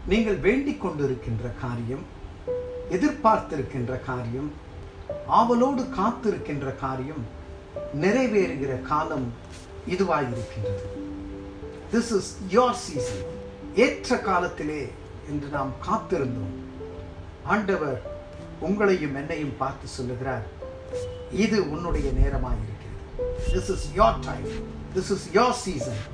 நீங்கள் வேண்டிக் கொண்டிருக்கின்ற காரியம் எதிர்பார்த்திருக்கின்ற காரியம் ஆவலோடு காத்திருக்கின்ற காரியம் நிறைவேறுகிற காலம் இதுவாயிருக்கின்றது திஸ் இஸ் யோர் சீசன் ஏற்ற காலத்திலே என்று நாம் காத்திருந்தோம் ஆண்டவர் உங்களையும் என்னையும் பார்த்து சொல்லுகிறார் இது உன்னுடைய நேரமாயிருக்கிறது this is your time this is your season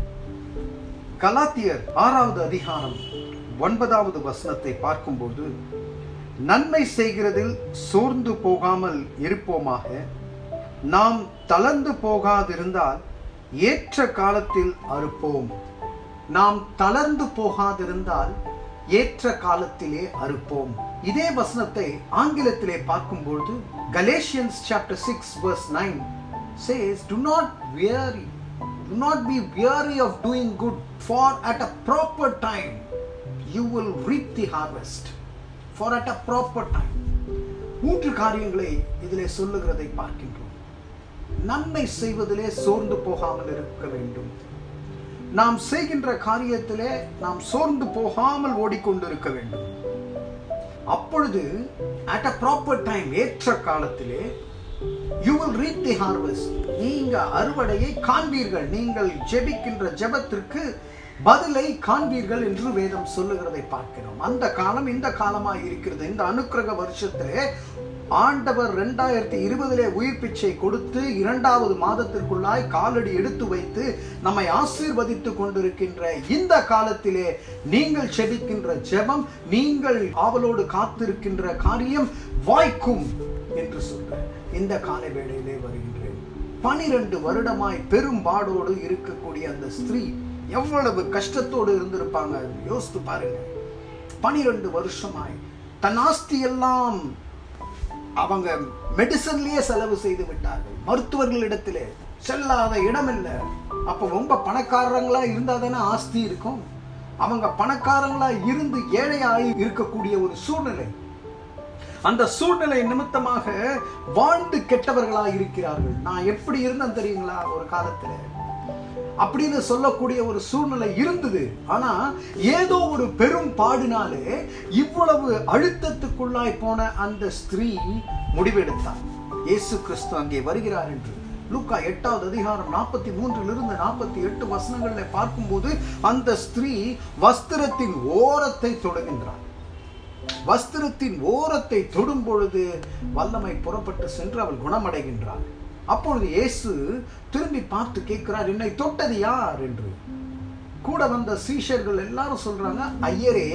கலாத்தியர் ஆறாவது அதிகாரம் ஒன்பதாவது வசனத்தை பார்க்கும்போது நன்மை செய்கிறதில் சோர்ந்து போகாமல் இருப்போமாக நாம் தளர்ந்து போகாதிருந்தால் ஏற்ற காலத்தில் அறுப்போம் நாம் தளர்ந்து போகாதிருந்தால் ஏற்ற காலத்திலே அறுப்போம் இதே வசனத்தை ஆங்கிலத்திலே பார்க்கும்பொழுது Galatians chapter six verse nine says do not weary do not be weary of doing good for at a proper time you will reap the harvest for at a proper time மூன்று காரியங்களை இதிலே சொல்லுகிறதை பார்க்கின்றோம் நன்மை செய்வதிலே சோர்ந்து போகாமல் இருக்க வேண்டும் நாம் செய்கின்ற காரியத்திலே நாம் சோர்ந்து போகாமல் ஓடிக்கொண்டிருக்க வேண்டும் அப்பொழுது அட் அ ப்ராப்பர் டைம் ஏற்ற காலத்திலே you will reap the harvest நீங்க அறுவடையை காண்பீர்கள் நீங்கள் ஜெபிக்கின்ற ஜெபத்திற்கு பதிலை காண்பீர்கள் என்று வேதம் சொல்லுகிறதை பார்க்கிறோம் அந்த காலம் இந்த காலமாக இருக்கிறது இந்த அனுக்கிரக வருஷத்திலே ஆண்டவர் ரெண்டாயிரத்தி இருபதிலே உயிர் பிச்சை கொடுத்து இரண்டாவது மாதத்திற்குள்ளாய் காலடி எடுத்து வைத்து நம்மை ஆசீர்வதித்து கொண்டிருக்கின்ற இந்த காலத்திலே நீங்கள் செபிக்கின்ற ஜெபம் நீங்கள் ஆவலோடு காத்திருக்கின்ற காரியம் வாய்க்கும் என்று சொல்ற இந்த காலை வேளையிலே வருகின்றேன் பனிரெண்டு வருடமாய் பெரும்பாடோடு இருக்கக்கூடிய அந்த ஸ்திரீ எவ்வளவு கஷ்டத்தோடு இருந்திருப்பாங்க யோசித்து பாருங்க பனிரெண்டு வருஷமாய் தன் ஆஸ்தி எல்லாம் அவங்க மெடிசன்லயே செலவு செய்து விட்டார்கள் மருத்துவர்களிடத்திலே செல்லாத இடமில்லை அப்போ ரொம்ப பணக்காரங்களா இருந்தா தானே ஆஸ்தி இருக்கும் அவங்க பணக்காரங்களா இருந்து ஏழையாகி இருக்கக்கூடிய ஒரு சூழ்நிலை அந்த சூழ்நிலை நிமித்தமாக வாழ்ந்து கெட்டவர்களா இருக்கிறார்கள் நான் எப்படி இருந்தேன் தெரியுங்களா ஒரு காலத்துல அப்படின்னு சொல்லக்கூடிய ஒரு சூழ்நிலை இருந்தது ஆனா ஏதோ ஒரு பெரும் பாடினாலே இவ்வளவு அழுத்தத்துக்குள்ளாய் போன அந்த ஸ்திரீ முடிவெடுத்தார் இயேசு கிறிஸ்து அங்கே வருகிறார் என்று லூக்கா எட்டாவது அதிகாரம் நாற்பத்தி மூன்றிலிருந்து நாற்பத்தி எட்டு வசனங்களில் பார்க்கும்போது அந்த ஸ்திரீ வஸ்திரத்தின் ஓரத்தை தொடுகின்றார் வஸ்திரத்தின் ஓரத்தை தொடும் பொழுது வல்லமை புறப்பட்டு சென்று அவள் குணமடைகின்றாள் அப்பொழுது இயேசு திரும்பி பார்த்து கேட்கிறார் என்னை தொட்டது யார் என்று கூட வந்த சீஷர்கள் எல்லாரும் சொல்றாங்க ஐயரே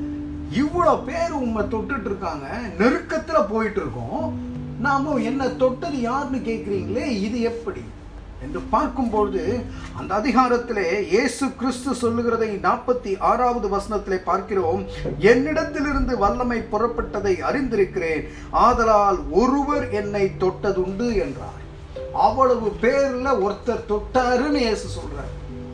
இவ்வளவு பேர் உண்மை தொட்டுட்டு இருக்காங்க நெருக்கத்துல போயிட்டு இருக்கோம் நாம என்ன தொட்டது யாருன்னு கேட்கிறீங்களே இது எப்படி என்று பார்க்கும்பொழுது அந்த அதிகாரத்திலே இயேசு கிறிஸ்து சொல்லுகிறதை நாற்பத்தி ஆறாவது வசனத்திலே பார்க்கிறோம் என்னிடத்திலிருந்து வல்லமை புறப்பட்டதை அறிந்திருக்கிறேன் ஆதலால் ஒருவர் என்னை தொட்டதுண்டு என்றார் அவ்வளவு பேர்ல ஒருத்தர் தொட்டாருன்னு இயேசு சொல்றார்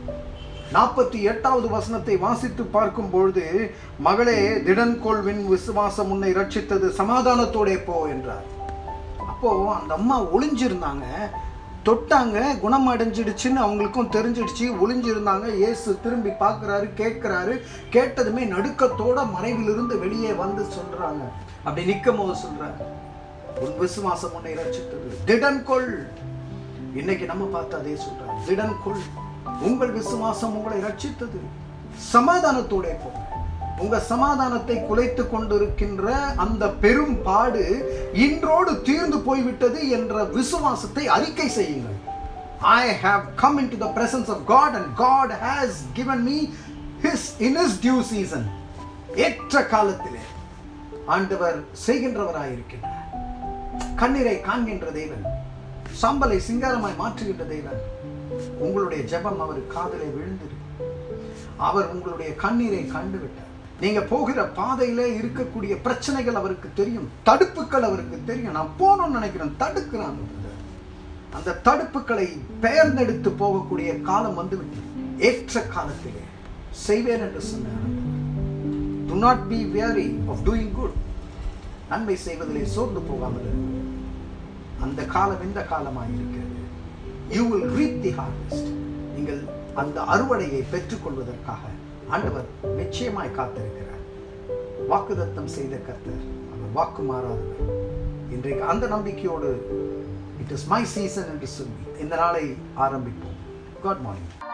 நாற்பத்தி எட்டாவது வசனத்தை வாசித்து பார்க்கும் பொழுது மகளே திடன் கொள்வின் விசுவாசம் உன்னை ரட்சித்தது சமாதானத்தோடே போ என்றார் அப்போ அந்த அம்மா ஒளிஞ்சிருந்தாங்க தொட்டாங்க குணம் அடைஞ்சிடுச்சுன்னு அவங்களுக்கும் தெரிஞ்சிடுச்சு ஒளிஞ்சிருந்தாங்க இயேசு திரும்பி பார்க்குறாரு கேட்குறாரு கேட்டதுமே நடுக்கத்தோட மறைவிலிருந்து வெளியே வந்து சொல்றாங்க அப்படி நிற்கும் போது சொல்றாரு உன் விசுவாசம் உன்னை ரட்சித்தது திடன் கொள் இன்னைக்கு நம்ம பார்த்து அதே சொல்றாங்க திடன் கொள் உங்கள் விசுவாசம் உங்களை ரட்சித்தது சமாதானத்தோட போங்க உங்க சமாதானத்தை குலைத்து கொண்டிருக்கின்ற அந்த பெரும் பாடு இன்றோடு தீர்ந்து போய்விட்டது என்ற விசுவாசத்தை அறிக்கை செய்யுங்கள் I have come in to the presence of God and God has given me his in his due season ஏற்ற காலத்திலே ஆண்டவர் செய்கின்றவராயிருக்கின்றார் கண்ணீரை காண்கின்ற தேவன் சாம்பலை சிங்காரமாய் மாற்றுகின்ற தேவன் உங்களுடைய ஜெபம் அவர் காதலை விழுந்தது அவர் உங்களுடைய கண்ணீரை கண்டு விட்டார் நீங்க போகிற பாதையில இருக்கக்கூடிய பிரச்சனைகள் அவருக்கு தெரியும் தடுப்புகள் அவருக்கு தெரியும் நான் போகணும்னு நினைக்கிறேன் தடுக்கிறான் அந்த தடுப்புகளை பெயர்ந்தெடுத்து போகக்கூடிய காலம் வந்துவிட்டது ஏற்ற காலத்திலே செய்வேன் என்று சொன்னார் do not be weary of doing good நன்மை செய்வதிலே சோர்ந்து போகாமல் இருங்கள். அந்த காலம் இந்த காலமாக இருக்கிறது you will reap the harvest நீங்கள் அந்த அறுவடையை பெற்றுக்கொள்வதற்காக ஆண்டவர் நிச்சயமாய் காத்திருக்கிறார் வாக்குதத்தம் செய்த கர்த்தர் அவர் வாக்கு மாறாதவர் இன்றைக்கு அந்த நம்பிக்கையோடு இட் இஸ் மை சீசன் என்று சொல்லி இந்த நாளை ஆரம்பிப்போம் குட் மார்னிங்